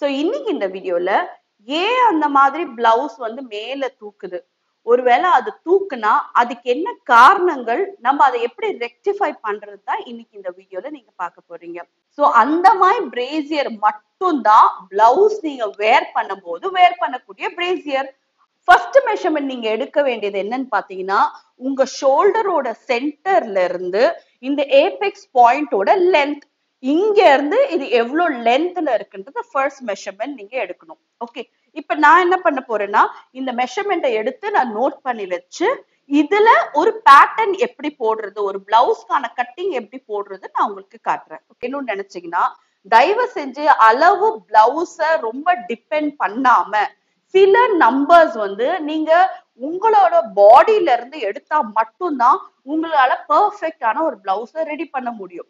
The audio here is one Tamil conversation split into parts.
ஸோ இன்னைக்கு இந்த வீடியோல ஏன் அந்த மாதிரி பிளவுஸ் வந்து மேல தூக்குது ஒருவேளை அது தூக்குனா அதுக்கு என்ன காரணங்கள் நம்ம அதை எப்படி ரெக்டிஃபை பண்றது தான் இன்னைக்கு இந்த வீடியோல நீங்க பார்க்க போறீங்க ஸோ அந்த மாதிரி பிரேசியர் மட்டும்தான் பிளவுஸ் நீங்க வேர் பண்ணும்போது வேர் பண்ணக்கூடிய பிரேசியர் ஃபர்ஸ்ட் மெஷர்மெண்ட் நீங்க எடுக்க வேண்டியது என்னன்னு பாத்தீங்கன்னா உங்க ஷோல்டரோட சென்டர்ல இருந்து இந்த ஏபெக்ஸ் பாயிண்டோட லென்த் இங்க இருந்து இது எவ்வளவு லென்த்ல இருக்குன்றது ஃபர்ஸ்ட் மெஷர்மெண்ட் நீங்க எடுக்கணும் ஓகே இப்ப நான் என்ன பண்ண போறேன்னா இந்த மெஷர்மெண்ட்டை எடுத்து நான் நோட் பண்ணி வச்சு இதுல ஒரு பேட்டர்ன் எப்படி போடுறது ஒரு பிளவுஸ்க்கான கட்டிங் எப்படி போடுறது நான் உங்களுக்கு காட்டுறேன் ஓகேன்னு நினைச்சீங்கன்னா தயவு செஞ்சு அளவு பிளவுஸ ரொம்ப டிபெண்ட் பண்ணாம சில நம்பர்ஸ் வந்து நீங்க உங்களோட பாடியில இருந்து எடுத்தா மட்டும்தான் உங்களால பெர்ஃபெக்டான ஒரு பிளவுஸ ரெடி பண்ண முடியும்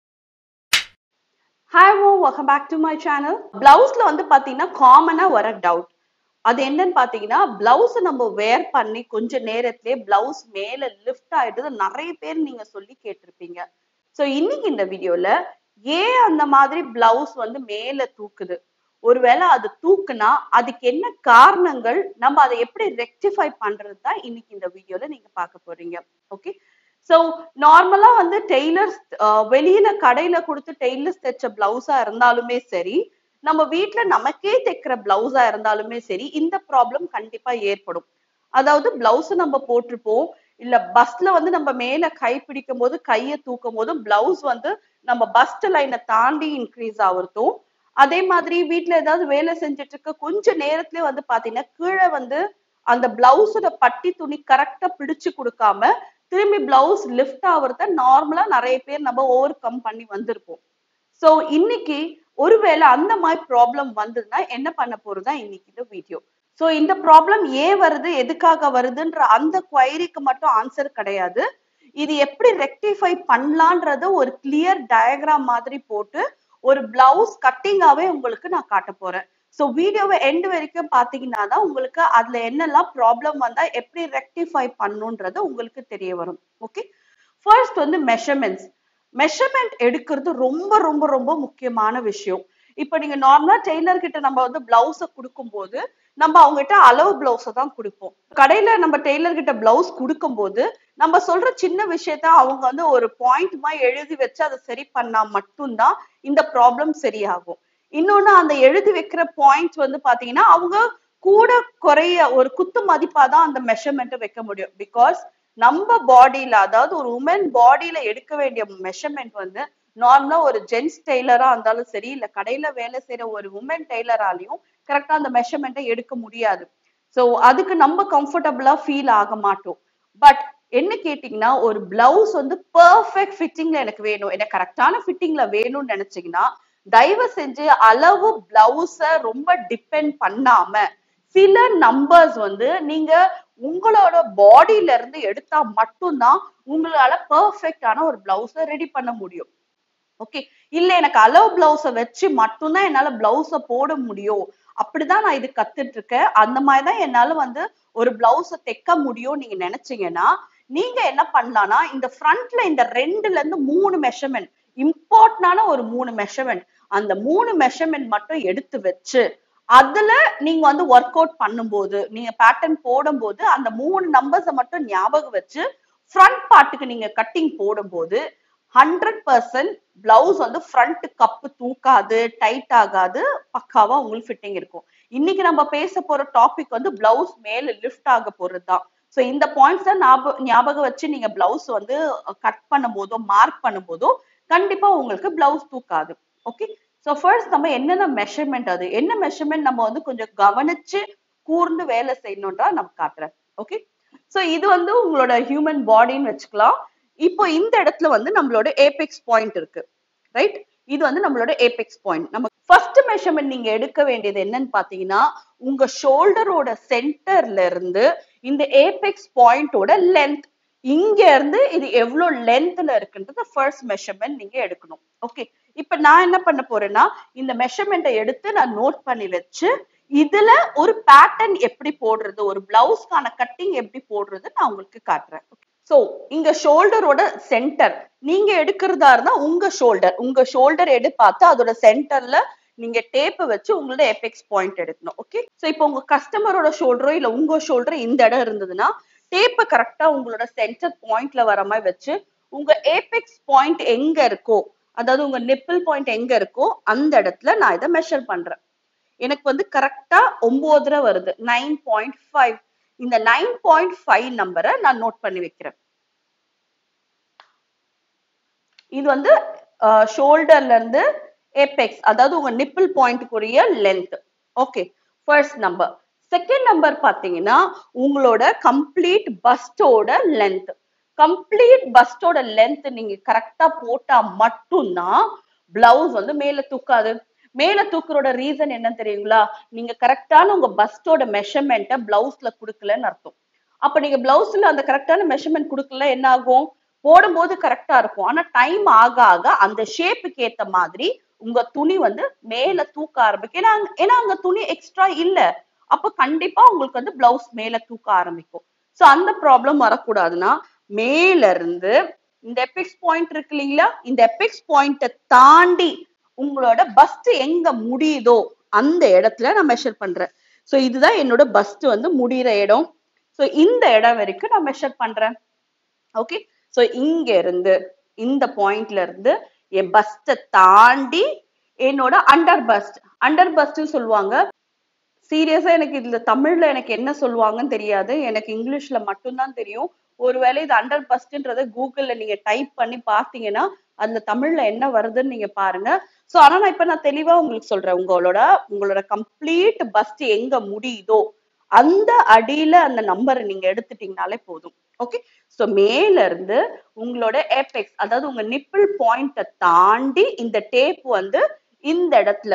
hi oh welcome back to my channel பிளவுஸ்ல வந்து பாத்தீங்கன்னா காமனா வர டவுட் அது என்னன்னு பாத்தீங்கன்னா பிளவுஸ் நம்ம வேர் பண்ணி கொஞ்ச நேரத்திலே பிளவுஸ் மேல லிஃப்ட் ஆயிடுது நிறைய பேர் நீங்க சொல்லி கேட்டிருப்பீங்க சோ இன்னைக்கு இந்த வீடியோல ஏன் அந்த மாதிரி பிளவுஸ் வந்து மேல தூக்குது ஒருவேளை அது தூக்குனா அதுக்கு என்ன காரணங்கள் நம்ம அதை எப்படி ரெக்டிஃபை பண்றது தான் இன்னைக்கு இந்த வீடியோல நீங்க பார்க்க போறீங்க ஓகே ஸோ நார்மலா வந்து டெய்லர்ஸ் வெளியில கடையில கொடுத்து டெய்லர்ஸ் தைச்ச பிளவுஸா இருந்தாலுமே சரி நம்ம வீட்ல நமக்கே தைக்கிற பிளவுஸா இருந்தாலுமே சரி இந்த ப்ராப்ளம் கண்டிப்பா ஏற்படும் அதாவது பிளவுஸ் நம்ம போட்டிருப்போம் இல்ல பஸ்ல வந்து நம்ம மேல கை பிடிக்கும் போது கையை தூக்கும் போதும் பிளவுஸ் வந்து நம்ம பஸ்ட் லைனை தாண்டி இன்க்ரீஸ் ஆகுறதும் அதே மாதிரி வீட்ல ஏதாவது வேலை செஞ்சுட்டு இருக்க கொஞ்ச நேரத்திலே வந்து பாத்தீங்கன்னா கீழே வந்து அந்த பிளவுஸோட பட்டி துணி கரெக்டா பிடிச்சு கொடுக்காம திரும்பி பிளவுஸ் லிஃப்ட் ஆகுறத நார்மலா நிறைய பேர் நம்ம ஓவர் கம் பண்ணி வந்திருப்போம் சோ இன்னைக்கு ஒருவேளை அந்த மாதிரி ப்ராப்ளம் வந்ததுன்னா என்ன பண்ண போறதா இன்னைக்கு இந்த வீடியோ சோ இந்த ப்ராப்ளம் ஏன் வருது எதுக்காக வருதுன்ற அந்த குவைரிக்கு மட்டும் ஆன்சர் கிடையாது இது எப்படி ரெக்டிஃபை பண்ணலான்றத ஒரு கிளியர் டயக்ராம் மாதிரி போட்டு ஒரு பிளவுஸ் கட்டிங்காவே உங்களுக்கு நான் காட்ட போறேன் ஸோ வீடியோவை எண்டு வரைக்கும் பார்த்தீங்கன்னா தான் உங்களுக்கு அதுல என்னெல்லாம் ப்ராப்ளம் வந்தா எப்படி ரெக்டிஃபை பண்ணுன்றது உங்களுக்கு தெரிய வரும் ஓகே ஃபர்ஸ்ட் வந்து மெஷர்மெண்ட்ஸ் மெஷர்மெண்ட் எடுக்கிறது ரொம்ப ரொம்ப ரொம்ப முக்கியமான விஷயம் இப்போ நீங்க நார்மலா டெய்லர் கிட்ட நம்ம வந்து பிளவுஸை கொடுக்கும்போது நம்ம அவங்க கிட்ட அளவு பிளவுஸை தான் கொடுப்போம் கடையில நம்ம டெய்லர் கிட்ட பிளவுஸ் கொடுக்கும்போது நம்ம சொல்ற சின்ன விஷயத்த அவங்க வந்து ஒரு பாயிண்ட் மாதிரி எழுதி வச்சு அதை சரி பண்ணா மட்டும்தான் இந்த ப்ராப்ளம் சரியாகும் இன்னொன்னு அந்த எழுதி வைக்கிற பாயிண்ட்ஸ் வந்து பாத்தீங்கன்னா அவங்க கூட குறைய ஒரு குத்து மதிப்பா தான் அந்த மெஷர்மெண்ட்டை வைக்க முடியும் பிகாஸ் நம்ம பாடியில அதாவது ஒரு உமன் பாடியில எடுக்க வேண்டிய மெஷர்மெண்ட் வந்து நார்மலா ஒரு ஜென்ஸ் டெய்லரா இருந்தாலும் சரி இல்ல கடையில வேலை செய்யற ஒரு உமன் டெய்லராலையும் கரெக்டா அந்த மெஷர்மெண்ட்டை எடுக்க முடியாது ஸோ அதுக்கு நம்ம கம்ஃபர்டபுளா ஃபீல் ஆக மாட்டோம் பட் என்ன கேட்டீங்கன்னா ஒரு பிளவுஸ் வந்து பர்ஃபெக்ட் ஃபிட்டிங்ல எனக்கு வேணும் எனக்கு கரெக்டான ஃபிட்டிங்ல வேணும்னு நினைச்சீங்கன்னா தயவு செஞ்சு அளவு பிளவுஸ ரொம்ப டிபெண்ட் பண்ணாம சில நம்பர்ஸ் வந்து நீங்க உங்களோட பாடியில இருந்து எடுத்தா மட்டும்தான் உங்களால பெர்ஃபெக்டான ஒரு பிளவுஸ ரெடி பண்ண முடியும் ஓகே இல்ல எனக்கு அளவு பிளவுஸ வச்சு மட்டும்தான் என்னால பிளவுஸ போட முடியும் அப்படிதான் நான் இது கத்துட்டு இருக்கேன் அந்த மாதிரிதான் என்னால வந்து ஒரு பிளவுஸ தைக்க முடியும் நீங்க நினைச்சீங்கன்னா நீங்க என்ன பண்ணலாம்னா இந்த ஃப்ரண்ட்ல இந்த ரெண்டுல இருந்து மூணு மெஷர்மெண்ட் இம்பார்ட்டன்டான ஒரு மூணு மெஷர்மெண்ட் அந்த மூணு மெஷர்மெண்ட் மட்டும் எடுத்து வச்சு அதுல நீங்க வந்து ஒர்க் அவுட் பண்ணும்போது நீங்க பேட்டர்ன் போடும்போது அந்த மூணு நம்பர்ஸை மட்டும் ஞாபகம் வச்சு ஃப்ரண்ட் பார்ட்டுக்கு நீங்க கட்டிங் போடும்போது ஹண்ட்ரட் பர்சன்ட் பிளவுஸ் வந்து ஃப்ரண்ட் கப்பு தூக்காது டைட் ஆகாது பக்காவா உங்களுக்கு ஃபிட்டிங் இருக்கும் இன்னைக்கு நம்ம பேச போற டாபிக் வந்து பிளவுஸ் மேல லிஃப்ட் ஆக போறது தான் ஸோ இந்த பாயிண்ட்ஸ் தான் ஞாபகம் ஞாபகம் வச்சு நீங்க பிளவுஸ் வந்து கட் பண்ணும் போதோ மார்க் பண்ணும் போதோ கண்டிப்பா உங்களுக்கு பிளவுஸ் தூக்காது ஓகே ஸோ ஃபர்ஸ்ட் நம்ம என்னென்ன மெஷர்மெண்ட் அது என்ன மெஷர்மெண்ட் நம்ம வந்து கொஞ்சம் கவனிச்சு கூர்ந்து வேலை செய்யணும்ன்றா நம்ம காட்டுறேன் ஓகே ஸோ இது வந்து உங்களோட ஹியூமன் பாடின்னு வச்சுக்கலாம் இப்போ இந்த இடத்துல வந்து நம்மளோட ஏபெக்ஸ் பாயிண்ட் இருக்கு ரைட் இது வந்து நம்மளோட ஏபெக்ஸ் பாயிண்ட் நம்ம ஃபர்ஸ்ட் மெஷர்மெண்ட் நீங்க எடுக்க வேண்டியது என்னன்னு பாத்தீங்கன்னா உங்க ஷோல்டரோட சென்டர்ல இருந்து இந்த ஏபெக்ஸ் பாயிண்டோட லென்த் இங்க இருந்து இது எவ்வளவு லென்த்ல இருக்குன்றது ஃபர்ஸ்ட் மெஷர்மெண்ட் நீங்க எடுக்கணும் ஓகே இப்ப நான் என்ன பண்ண போறேன்னா இந்த மெஷர்மெண்ட்டை எடுத்து நான் நோட் பண்ணி வச்சு இதுல ஒரு பேட்டர்ன் எப்படி போடுறது ஒரு பிளவுஸ்க்கான கட்டிங் எப்படி போடுறது நான் உங்களுக்கு காட்டுறேன் சோ இங்க ஷோல்டரோட சென்டர் நீங்க எடுக்கிறதா இருந்தா உங்க ஷோல்டர் உங்க ஷோல்டர் எடு பார்த்து அதோட சென்டர்ல நீங்க டேப்பை வச்சு உங்களோட எபெக்ஸ் பாயிண்ட் எடுக்கணும் ஓகே சோ இப்போ உங்க கஸ்டமரோட ஷோல்டரோ இல்ல உங்க ஷோல்டரோ இந்த இடம் இருந்ததுன்னா டேப்பை கரெக்டா உங்களோட சென்டர் பாயிண்ட்ல வர மாதிரி வச்சு உங்க ஏபெக்ஸ் பாயிண்ட் எங்க இருக்கோ அதாவது உங்க நிப்பிள் பாயிண்ட் எங்க இருக்கோ அந்த இடத்துல நான் இதை மெஷர் பண்றேன் எனக்கு வந்து கரெக்டா ஒன்பதரை வருது நைன் பாயிண்ட் ஃபைவ் இந்த நைன் பாயிண்ட் ஃபைவ் நம்பரை நான் நோட் பண்ணி வைக்கிறேன் இது வந்து ஷோல்டர்ல இருந்து ஏபெக்ஸ் அதாவது உங்க நிப்பிள் பாயிண்ட்டுக்குரிய length okay first number second number பாத்தீங்கன்னா உங்களோட கம்ப்ளீட் பஸ்டோட லென்த் கம்ப்ளீட் பஸ்டோட லென்த் நீங்க கரெக்டா போட்டா மட்டும்தான் பிளவுஸ் வந்து மேல தூக்காது மேல தூக்குறோட ரீசன் என்ன தெரியுங்களா நீங்க கரெக்டான உங்க பஸ்டோட மெஷர்மெண்ட்டை பிளவுஸ்ல கொடுக்கலன்னு அர்த்தம் அப்ப நீங்க பிளவுஸ்ல அந்த கரெக்டான மெஷர்மெண்ட் கொடுக்கல என்ன ஆகும் போடும்போது கரெக்டா இருக்கும் ஆனா டைம் ஆக ஆக அந்த ஷேப்புக்கு ஏத்த மாதிரி உங்க துணி வந்து மேல தூக்க ஆரம்பிக்கும் ஏன்னா அங்க- ஏன்னா அங்க துணி எக்ஸ்ட்ரா இல்ல அப்ப கண்டிப்பா உங்களுக்கு வந்து பிளவுஸ் மேல தூக்க ஆரம்பிக்கும் சோ அந்த ப்ராப்ளம் வரக்கூடாதுன்னா மேல இருந்து இந்த எபிக்ஸ் பாயிண்ட் இருக்கு இல்லைங்களா இந்த எபிக்ஸ் பாயிண்ட்டை தாண்டி உங்களோட பஸ்ட் எங்க முடியுதோ அந்த இடத்துல நான் மெஷர் பண்றேன் சோ இதுதான் என்னோட பஸ்ட் வந்து முடியிற இடம் சோ இந்த இடம் வரைக்கும் நான் மெஷர் பண்றேன் ஓகே சோ இங்க இருந்து இந்த பாயிண்ட்ல இருந்து என் பஸ்ட தாண்டி என்னோட அண்டர் பஸ்ட் அண்டர் பஸ்ட் சொல்லுவாங்க சீரியஸா எனக்கு இதுல தமிழ்ல எனக்கு என்ன சொல்லுவாங்கன்னு தெரியாது எனக்கு இங்கிலீஷ்ல மட்டும்தான் தெரியும் ஒருவேளை இது அண்டர் பஸ்ட்ன்றத கூகுள்ல நீங்க டைப் பண்ணி பார்த்தீங்கன்னா அதுல தமிழ்ல என்ன வருதுன்னு நீங்க பாருங்க சோ ஆனா நான் இப்ப நான் தெளிவா உங்களுக்கு சொல்றேன் உங்களோட உங்களோட கம்ப்ளீட் பஸ்ட் எங்க முடியுதோ அந்த அடியில அந்த நம்பரை நீங்க எடுத்துட்டீங்கனாலே போதும் ஓகே சோ மேல இருந்து உங்களோட ஏபெக்ஸ் அதாவது உங்க நிப்பிள் பாயிண்ட தாண்டி இந்த டேப் வந்து இந்த இடத்துல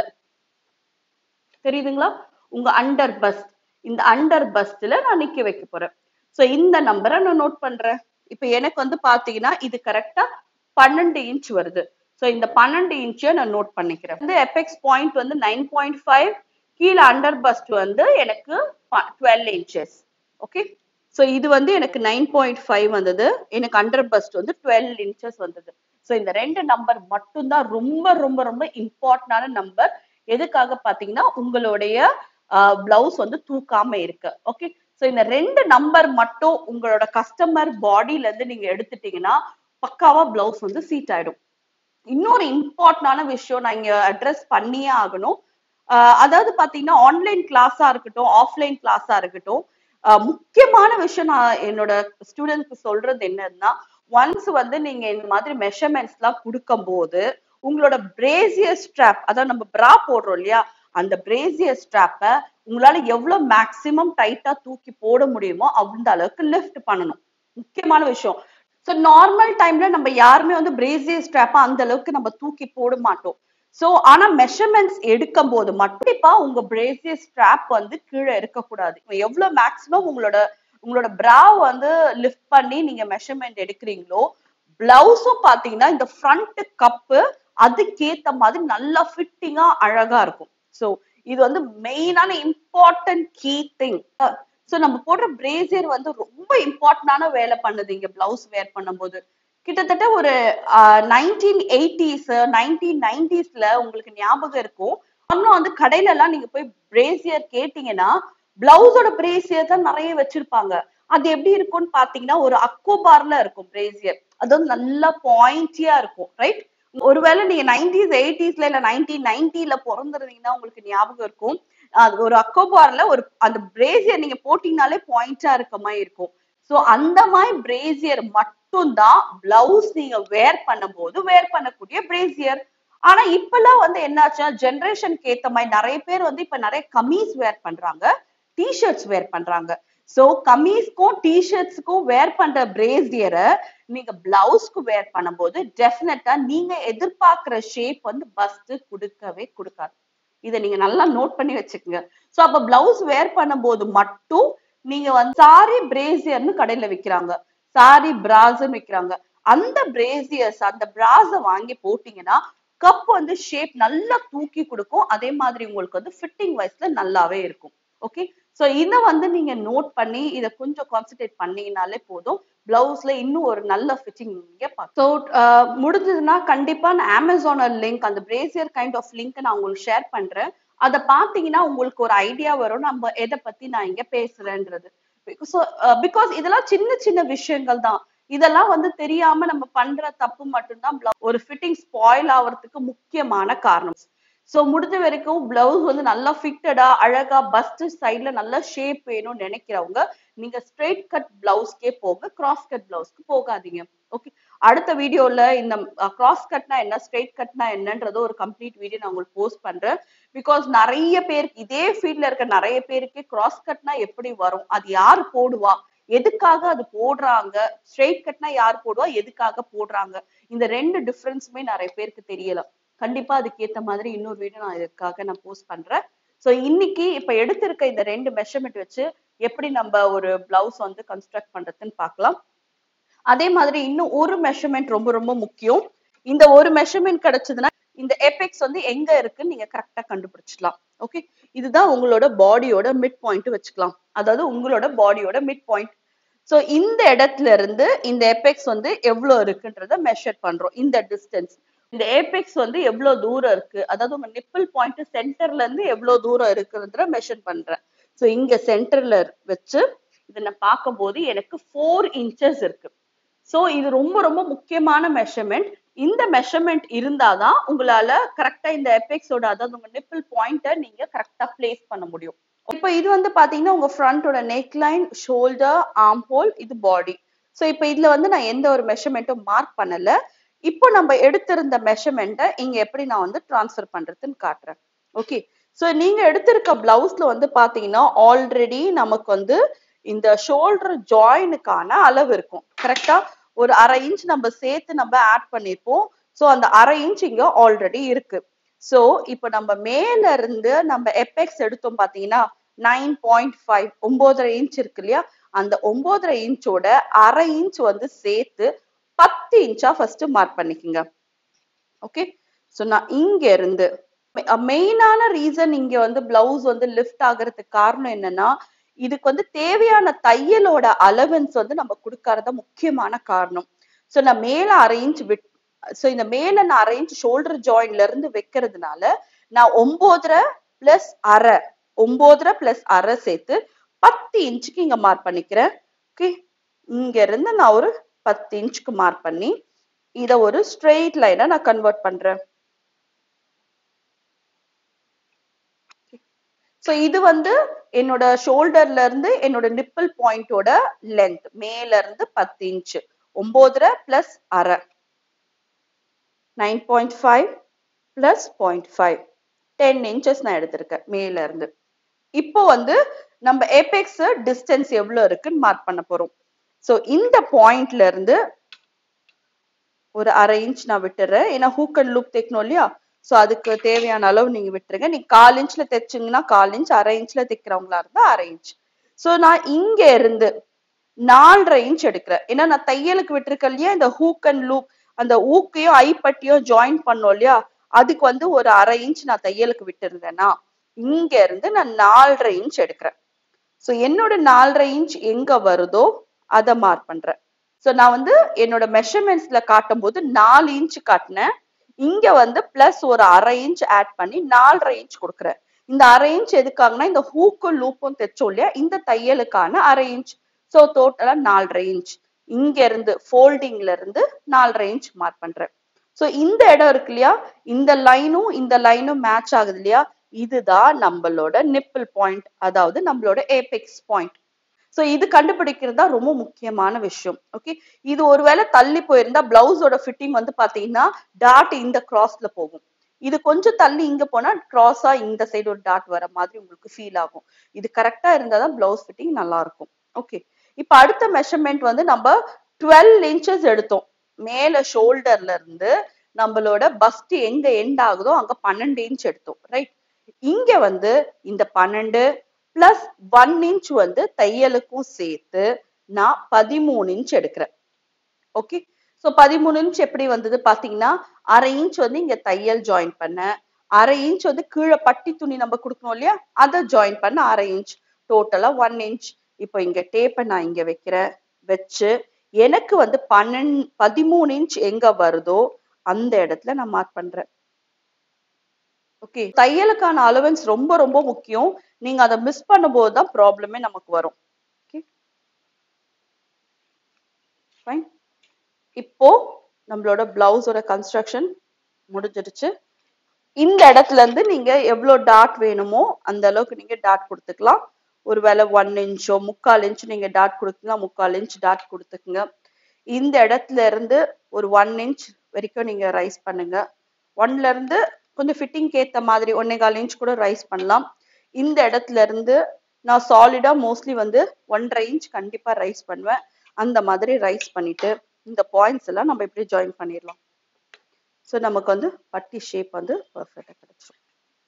தெரியுதுங்களா உங்க அண்டர் பஸ்ட் இந்த அண்டர் பஸ்ட்ல நான் நிக்க வைக்க போறேன் சோ இந்த நம்பரை நான் நோட் பண்றேன் இப்ப எனக்கு வந்து பாத்தீங்கன்னா இது கரெக்டா பன்னெண்டு இன்ச் வருது சோ இந்த பன்னெண்டு இன்ச்சை நான் நோட் பண்ணிக்கிறேன் இந்த எபெக்ஸ் பாயிண்ட் வந்து நைன் பாயிண்ட் ஃபைவ் கீழே அண்டர் பஸ்ட் வந்து எனக்கு டுவெல் இன்ச்சஸ் ஓகே சோ இது வந்து எனக்கு நைன் பாயிண்ட் ஃபைவ் வந்தது எனக்கு அண்டர் பஸ்ட் வந்து டுவெல் இன்ச்சஸ் வந்தது சோ இந்த ரெண்டு நம்பர் மட்டும்தான் ரொம்ப ரொம்ப ரொம்ப இம்பார்ட்டன்டான நம்பர் எதுக்காக பாத்தீங்கன்னா உங்களுடைய பிளவுஸ் வந்து தூக்காம இருக்கு ஓகே சோ இந்த ரெண்டு நம்பர் மட்டும் உங்களோட கஸ்டமர் பாடியில இருந்து நீங்க எடுத்துட்டீங்கன்னா பக்காவா பிளவுஸ் வந்து சீட் ஆயிடும் இன்னொரு இம்பார்ட்டன்டான விஷயம் நான் இங்க அட்ரஸ் பண்ணியே ஆகணும் ஆஹ் அதாவது பாத்தீங்கன்னா ஆன்லைன் கிளாஸா இருக்கட்டும் ஆஃப்லைன் கிளாஸா இருக்கட்டும் ஆஹ் முக்கியமான விஷயம் நான் என்னோட ஸ்டூடெண்ட்ஸ்க்கு சொல்றது என்னன்னா ஒன்ஸ் வந்து நீங்க இந்த மாதிரி மெஷர்மெண்ட்ஸ் எல்லாம் கொடுக்கும் போது உங்களோட பிரேசியர் ஸ்ட்ராப் அதாவது நம்ம பிரா போடுறோம் இல்லையா அந்த பிரேசியர் ஸ்ட்ராப்பை உங்களால எவ்வளவு மேக்சிமம் டைட்டா தூக்கி போட முடியுமோ அந்த அளவுக்கு லிஃப்ட் பண்ணணும் முக்கியமான விஷயம் ஸோ நார்மல் டைம்ல நம்ம யாருமே வந்து பிரேசியர் ஸ்ட்ராப்பை அந்த அளவுக்கு நம்ம தூக்கி போட மாட்டோம் சோ ஆனா மெஷர்மெண்ட்ஸ் எடுக்கும் போது கண்டிப்பா உங்க பிரேசியர் ஸ்ட்ராப் வந்து கீழே இருக்கக்கூடாது எவ்வளவு மேக்ஸிமம் உங்களோட உங்களோட பிரா வந்து லிஃப்ட் பண்ணி நீங்க மெஷர்மெண்ட் எடுக்கிறீங்களோ பிளவுஸும் பாத்தீங்கன்னா இந்த ஃப்ரண்ட் கப்பு அதுக்கேத்த மாதிரி நல்லா ஃபிட்டிங்கா அழகா இருக்கும் சோ இது வந்து மெயினான இம்பார்ட்டன்ட் கீ திங் சோ நம்ம போடுற பிரேசியர் வந்து ரொம்ப இம்பார்ட்டன்டான வேலை பண்ணுது இங்க பிளவுஸ் வேர் பண்ணும்போது கிட்டத்தட்ட ஒரு நைன்டீன் எயிட்டிஸ் நைன்டீன் நைன்டிஸ்ல உங்களுக்கு ஞாபகம் இருக்கும் இன்னும் வந்து கடையில எல்லாம் நீங்க போய் பிரேசியர் கேட்டீங்கன்னா பிளவுஸோட பிரேசியர் தான் நிறைய வச்சிருப்பாங்க அது எப்படி இருக்கும்னு பாத்தீங்கன்னா ஒரு அக்கோபார்ல இருக்கும் பிரேசியர் அது வந்து நல்லா பாயிண்டியா இருக்கும் ரைட் ஒருவேளை நீங்க நைன்டிஸ் எயிட்டிஸ்ல இல்ல நைன்டீன் நைன்டில பிறந்திருந்தீங்கன்னா உங்களுக்கு ஞாபகம் இருக்கும் அது ஒரு அக்கோபார்ல ஒரு அந்த பிரேசியர் நீங்க போட்டீங்கனாலே பாயிண்டா இருக்க மாதிரி இருக்கும் சோ அந்த மாதிரி பிரேசியர் மட்டும்தான் பிளவுஸ் நீங்க வேர் பண்ணும்போது வேர் பண்ணக்கூடிய பிரேசியர் ஆனா இப்பெல்லாம் வந்து என்னாச்சுன்னா ஜென்ரேஷனுக்கு ஏத்த மாதிரி நிறைய பேர் வந்து இப்ப நிறைய கமீஸ் வேர் பண்றாங்க டிஷர்ட்ஸ் வேர் பண்றாங்க சோ கமீஸ்க்கும் டிஷர்ட்ஸ்க்கும் வேர் பண்ற பிரேசியரை நீங்க பிளவுஸ்க்கு வேர் பண்ணும்போது டெஃபினட்டா நீங்க எதிர்பார்க்கிற ஷேப் வந்து பஸ்ட் கொடுக்கவே கொடுக்காது இதை நீங்க நல்லா நோட் பண்ணி வச்சுக்கோங்க சோ அப்ப பிளவுஸ் வேர் பண்ணும்போது மட்டும் நீங்க வந்து சாரி பிரேசியர்னு கடையில விக்கிறாங்க சாரி பிராஸ்ன்னு விக்கிறாங்க அந்த பிரேசியர்ஸ் அந்த பிராஸ வாங்கி போட்டீங்கன்னா கப் வந்து ஷேப் நல்லா தூக்கி கொடுக்கும் அதே மாதிரி உங்களுக்கு வந்து ஃபிட்டிங் வைஸ்ல நல்லாவே இருக்கும் ஓகே சோ இத வந்து நீங்க நோட் பண்ணி இத கொஞ்சம் கான்சென்ட்ரேட் பண்ணீங்கனாலே போதும் பிளவுஸ்ல இன்னும் ஒரு நல்ல ஃபிட்டிங் நீங்க ஸோ முடிஞ்சதுன்னா கண்டிப்பா நான் அமேசானோட லிங்க் அந்த பிரேசியர் கைண்ட் ஆஃப் லிங்க் நான் உங்களுக்கு ஷேர் பண்றேன் அதை பாத்தீங்கன்னா உங்களுக்கு ஒரு ஐடியா வரும் நம்ம எதை பத்தி நான் இங்க பேசுறேன்றது ஸோ பிகாஸ் இதெல்லாம் சின்ன சின்ன விஷயங்கள் தான் இதெல்லாம் வந்து தெரியாம நம்ம பண்ற தப்பு மட்டும்தான் blouse- ஒரு ஃபிட்டிங் ஸ்பாயில் ஆவறதுக்கு முக்கியமான காரணம் சோ முடிஞ்ச வரைக்கும் பிளவுஸ் வந்து நல்லா ஃபிட்டடா அழகா பஸ்ட் சைடுல நல்ல ஷேப் வேணும்னு நினைக்கிறவங்க நீங்க ஸ்ட்ரெயிட் கட் பிளவுஸ்க்கே போங்க கிராஸ் கட் பிளவுஸ்க்கு போகாதீங்க ஓகே அடுத்த வீடியோல இந்த கிராஸ் கட்னா என்ன ஸ்ட்ரெயிட் கட்னா என்னன்றது ஒரு கம்ப்ளீட் வீடியோ நான் உங்களுக்கு போஸ்ட் பண்றேன் பிகாஸ் நிறைய பேருக்கு இதே ஃபீல்ட்ல இருக்க நிறைய பேருக்கு கிராஸ் கட்னா எப்படி வரும் அது யார் போடுவா எதுக்காக அது போடுறாங்க ஸ்ட்ரெயிட் கட்னா யார் போடுவா எதுக்காக போடுறாங்க இந்த ரெண்டு டிஃபரன்ஸுமே நிறைய பேருக்கு தெரியல கண்டிப்பா அதுக்கு ஏத்த மாதிரி இன்னொரு வீடியோ நான் இதுக்காக நான் போஸ்ட் பண்றேன் சோ இன்னைக்கு இப்ப எடுத்திருக்க இந்த ரெண்டு மெஷர்மெண்ட் வச்சு எப்படி நம்ம ஒரு பிளவுஸ் வந்து கன்ஸ்ட்ரக்ட் பண்றதுன்னு பார்க்கலாம் அதே மாதிரி இன்னும் ஒரு மெஷர்மெண்ட் ரொம்ப ரொம்ப முக்கியம் இந்த ஒரு மெஷர்மெண்ட் கிடைச்சதுன்னா இந்த எபெக்ஸ் வந்து எங்க இருக்குன்னு நீங்க கரெக்டா கண்டுபிடிச்சிடலாம் ஓகே இதுதான் உங்களோட பாடியோட மிட் பாயிண்ட் வச்சுக்கலாம் அதாவது உங்களோட பாடியோட மிட் பாயிண்ட் சோ இந்த இடத்துல இருந்து இந்த எபெக்ஸ் வந்து எவ்வளவு இருக்குன்றத மெஷர் பண்றோம் இந்த டிஸ்டன்ஸ் இந்த ஏபெக்ஸ் வந்து எவ்வளவு தூரம் இருக்கு அதாவது உங்க நிப்பிள் பாயிண்ட் சென்டர்ல இருந்து எவ்வளவு தூரம் இருக்குன்றத மெஷர் பண்றேன் சோ இங்க சென்டர்ல வச்சு இதை நான் பார்க்கும்போது எனக்கு ஃபோர் இன்ச்சஸ் இருக்கு சோ இது ரொம்ப ரொம்ப முக்கியமான மெஷர்மெண்ட் இந்த மெஷர்மெண்ட் இருந்தாதான் உங்களால கரெக்டா இந்த எபெக்ஸோட அதாவது உங்க நிப்பிள் பாயிண்ட்டை நீங்க கரெக்டா பிளேஸ் பண்ண முடியும் இப்போ இது வந்து பாத்தீங்கன்னா உங்க ஃப்ரண்டோட neck line shoulder arm hole இது பாடி சோ இப்போ இதுல வந்து நான் எந்த ஒரு மெஷர்மெண்ட்டும் மார்க் பண்ணல இப்போ நம்ம எடுத்திருந்த மெஷர்மெண்ட்டை இங்க எப்படி நான் வந்து ட்ரான்ஸ்ஃபர் பண்றதுன்னு காட்டுறேன் ஓகே சோ நீங்க எடுத்திருக்க பிளவுஸ்ல வந்து பாத்தீங்கன்னா ஆல்ரெடி நமக்கு வந்து இந்த ஷோல்டர் ஜாயினுக்கான அளவு இருக்கும் கரெக்டா ஒரு அரை இன்ச் நம்ம சேர்த்து நம்ம ஆட் பண்ணிருப்போம் சோ அந்த அரை இன்ச் இங்க ஆல்ரெடி இருக்கு சோ இப்போ நம்ம மேல இருந்து நம்ம எபெக்ஸ் எடுத்தோம் பாத்தீங்கன்னா நைன் பாயிண்ட் ஃபைவ் ஒன்பதரை இன்ச் இருக்கு இல்லையா அந்த ஒன்பதரை இன்ச்சோட அரை இன்ச் வந்து சேர்த்து பத்து இன்ச்சா ஃபர்ஸ்ட் மார்க் பண்ணிக்கோங்க ஓகே சோ நான் இங்க இருந்து மெயினான ரீசன் இங்க வந்து பிளவுஸ் வந்து லிஃப்ட் ஆகுறதுக்கு காரணம் என்னன்னா இதுக்கு வந்து தேவையான தையலோட அலவன்ஸ் வந்து நம்ம கொடுக்கறத முக்கியமான காரணம் சோ நான் மேல அரை இன்ச் விட் சோ இந்த மேல நான் அரை இன்ச் ஷோல்டர் ஜாயின்ல இருந்து வைக்கிறதுனால நான் ஒன்பதரை பிளஸ் அரை ஒன்பதரை பிளஸ் அரை சேர்த்து பத்து இன்ச்சுக்கு இங்க மார்க் பண்ணிக்கிறேன் ஓகே இங்க இருந்து நான் ஒரு பத்து இன்ச்சுக்கு மார்க் பண்ணி இத ஒரு ஸ்ட்ரெயிட் லைனா நான் கன்வெர்ட் பண்றேன் சோ இது வந்து என்னோட ஷோல்டர்ல இருந்து என்னோட நிப்பிள் பாயிண்டோட லென்த் மேல இருந்து பத்து இன்ச் ஒன்பதரை பிளஸ் அரை nine point five plus point five ten inches நான் எடுத்திருக்கேன் மேல இருந்து இப்போ வந்து நம்ம ஏபெக்ஸ் டிஸ்டன்ஸ் எவ்வளவு இருக்குன்னு மார்க் பண்ண போறோம் சோ இந்த பாயிண்ட்ல இருந்து ஒரு அரை இன்ச் நான் விட்டுறேன் ஏன்னா ஹூக் அண்ட் லூப் தைக்கணும் இல்லையா சோ அதுக்கு தேவையான அளவு நீங்க விட்டுருங்க நீங்க கால் இன்ச்ல தைச்சிங்கன்னா கால் இன்ச் அரை இன்ச்ல தைக்கிறவங்களா இருந்தா அரை இன்ச் சோ நான் இங்க இருந்து நாலரை இன்ச் எடுக்கிறேன் ஏன்னா நான் தையலுக்கு விட்டுருக்கேன் இல்லையா இந்த ஹூக் அண்ட் லூப் அந்த ஊக்கையும் ஐப்பட்டியும் ஜாயின் பண்ணோம் இல்லையா அதுக்கு வந்து ஒரு அரை இன்ச் நான் தையலுக்கு விட்டுருந்தேன்னா இங்க இருந்து நான் நாலரை இன்ச் எடுக்கிறேன் சோ என்னோட நாலரை இன்ச் எங்க வருதோ அதை மார்க் பண்றேன் சோ நான் வந்து என்னோட மெஷர்மெண்ட்ஸ்ல காட்டும் போது நாலு இன்ச் காட்டினேன் இங்க வந்து பிளஸ் ஒரு அரை இன்ச் ஆட் பண்ணி நாலரை இன்ச் கொடுக்குறேன் இந்த அரை இன்ச் எதுக்காகனா இந்த ஹூக்கும் லூப்பும் தைச்சோம் இல்லையா இந்த தையலுக்கான அரை இன்ச் சோ டோட்டலா நாலரை இன்ச் இங்க இருந்து ஃபோல்டிங்ல இருந்து நாலரை இன்ச் மார்க் பண்றேன் சோ இந்த இடம் இருக்கு இல்லையா இந்த லைனும் இந்த லைனும் மேட்ச் ஆகுது இல்லையா இதுதான் நம்மளோட நிப்பிள் பாயிண்ட் அதாவது நம்மளோட ஏபெக்ஸ் பாயிண்ட் சோ இது கிரது தான் ரொம்ப முக்கியமான விஷயம் ஓகே இது ஒருவேளை தள்ளி போயிருந்தா பிளவுஸோட ஃபிட்டிங் வந்து பாத்தீங்கன்னா டாட் இந்த கிராஸ்ல போகும் இது கொஞ்சம் தள்ளி இங்க போனா கிராஸா இந்த சைடு ஒரு டாட் வர மாதிரி உங்களுக்கு ஃபீல் ஆகும் இது கரெக்டா இருந்தா தான் பிளவுஸ் ஃபிட்டிங் நல்லா இருக்கும் ஓகே இப்ப அடுத்த மெஷர்மெண்ட் வந்து நம்ம டுவெல் இன்ச்சஸ் எடுத்தோம் மேல ஷோல்டர்ல இருந்து நம்மளோட பஸ்ட் எங்க எண்ட் ஆகுதோ அங்க பன்னெண்டு இன்ச் எடுத்தோம் ரைட் இங்க வந்து இந்த பன்னெண்டு பிளஸ் ஒன் இன்ச் வந்து தையலுக்கும் சேர்த்து நான் பதிமூணு இன்ச் எடுக்கிறேன் ஓகே ஸோ பதிமூணு இன்ச் எப்படி வந்தது பாத்தீங்கன்னா அரை இன்ச் வந்து இங்க தையல் ஜாயின் பண்ணேன் அரை இன்ச் வந்து கீழே பட்டி துணி நம்ம கொடுக்கணும் இல்லையா அதை ஜாயின் பண்ண அரை இன்ச் டோட்டலா ஒன் இன்ச் இப்போ இங்க டேப்பை நான் இங்க வைக்கிறேன் வச்சு எனக்கு வந்து பன்னெண் பதிமூணு இன்ச் எங்க வருதோ அந்த இடத்துல நான் மார்க் பண்றேன் ஓகே தையலுக்கான அலவன்ஸ் ரொம்ப ரொம்ப முக்கியம் நீங்க அதை மிஸ் பண்ணும்போது தான் ப்ராப்ளமே நமக்கு வரும் ஓகே ஃபைன் இப்போ நம்மளோட பிளவுஸோட கன்ஸ்ட்ரக்ஷன் முடிஞ்சிடுச்சு இந்த இடத்துல இருந்து நீங்க எவ்வளவு டாட் வேணுமோ அந்த அளவுக்கு நீங்க டாட் கொடுத்துக்கலாம் ஒருவேளை ஒன் இன்ச்சோ முக்கால் இன்ச் நீங்க டாட் கொடுத்தீங்கன்னா முக்கால் இன்ச் டாட் கொடுத்துக்குங்க இந்த இடத்துல இருந்து ஒரு ஒன் இன்ச் வரைக்கும் நீங்க ரைஸ் பண்ணுங்க ஒன்ல இருந்து கொஞ்சம் ஃபிட்டிங்க்கு ஏத்த மாதிரி ஒன்னே கால் இன்ச் கூட ரைஸ் பண்ணலாம் இந்த இடத்துல இருந்து நான் சாலிடா மோஸ்ட்லி வந்து ஒன்றரை இன்ச் கண்டிப்பா ரைஸ் பண்ணுவேன் அந்த மாதிரி ரைஸ் பண்ணிட்டு இந்த பாயிண்ட்ஸ் எல்லாம் நம்ம இப்படி ஜாயின் பண்ணிடலாம் ஸோ நமக்கு வந்து பட்டி ஷேப் வந்து பர்ஃபெக்டாக கிடைச்சிரும்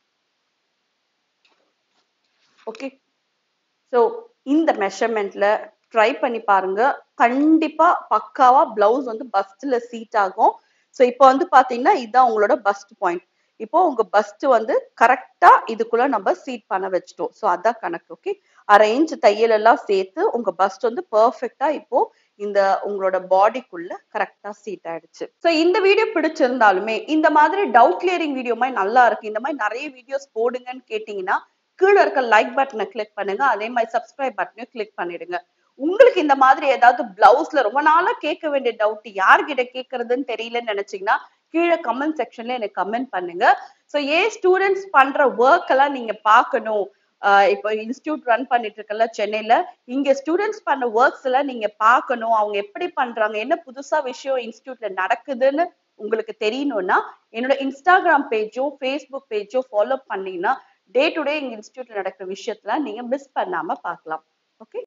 ஓகே ஸோ இந்த மெஷர்மெண்ட்ல ட்ரை பண்ணி பாருங்க கண்டிப்பா பக்காவா பிளவுஸ் வந்து பஸ்ட்ல சீட் ஆகும் ஸோ இப்போ வந்து பாத்தீங்கன்னா இதுதான் உங்களோட பஸ்ட் பாயிண்ட் இப்போ உங்க பஸ்ட் வந்து கரெக்டா இதுக்குள்ள நம்ம சீட் பண்ண வச்சிட்டோம் ஸோ அதான் கணக்கு ஓகே அரை இன்ச் தையல் எல்லாம் சேர்த்து உங்க பஸ்ட் வந்து பர்ஃபெக்டா இப்போ இந்த உங்களோட பாடிக்குள்ள கரெக்டா சீட் ஆயிடுச்சு ஸோ இந்த வீடியோ பிடிச்சிருந்தாலுமே இந்த மாதிரி டவுட் கிளியரிங் வீடியோ மாதிரி நல்லா இருக்கு இந்த மாதிரி நிறைய வீடியோஸ் போடுங்கன்னு கேட்டீங்கன்னா கீழே இருக்க லைக் பட்டனை கிளிக் பண்ணுங்க அதே மாதிரி சப்ஸ்கிரைப் பட்டனையும் கிளிக் பண்ணிடுங்க உங்களுக்கு இந்த மாதிரி ஏதாவது பிளவுஸ்ல ரொம்ப நாளா கேட்க வேண்டிய டவுட் யார்கிட்ட கேட்கறதுன்னு தெரியலன்னு நினைச்சீங்கன்னா கீழே கமெண்ட் செக்ஷன்ல எனக்கு கமெண்ட் பண்ணுங்க ஸோ ஏன் ஸ்டூடெண்ட்ஸ் பண்ற ஒர்க் எல்லாம் நீங்க பார்க்கணும் ஆஹ் இப்போ இன்ஸ்டியூட் ரன் பண்ணிட்டு இருக்கல சென்னையில இங்க ஸ்டூடெண்ட்ஸ் பண்ண ஒர்க்ஸ் எல்லாம் நீங்க பார்க்கணும் அவங்க எப்படி பண்றாங்க என்ன புதுசா விஷயம் இன்ஸ்டியூட்ல நடக்குதுன்னு உங்களுக்கு தெரியணும்னா என்னோட இன்ஸ்டாகிராம் பேஜோ ஃபேஸ்புக் பேஜோ ஃபாலோ பண்ணீங்கன்னா டே டு டே எங்க இன்ஸ்டியூட்ல நடக்கிற விஷயத்துல நீங்க மிஸ் பண்ணாம பார்க்கலாம் ஓகே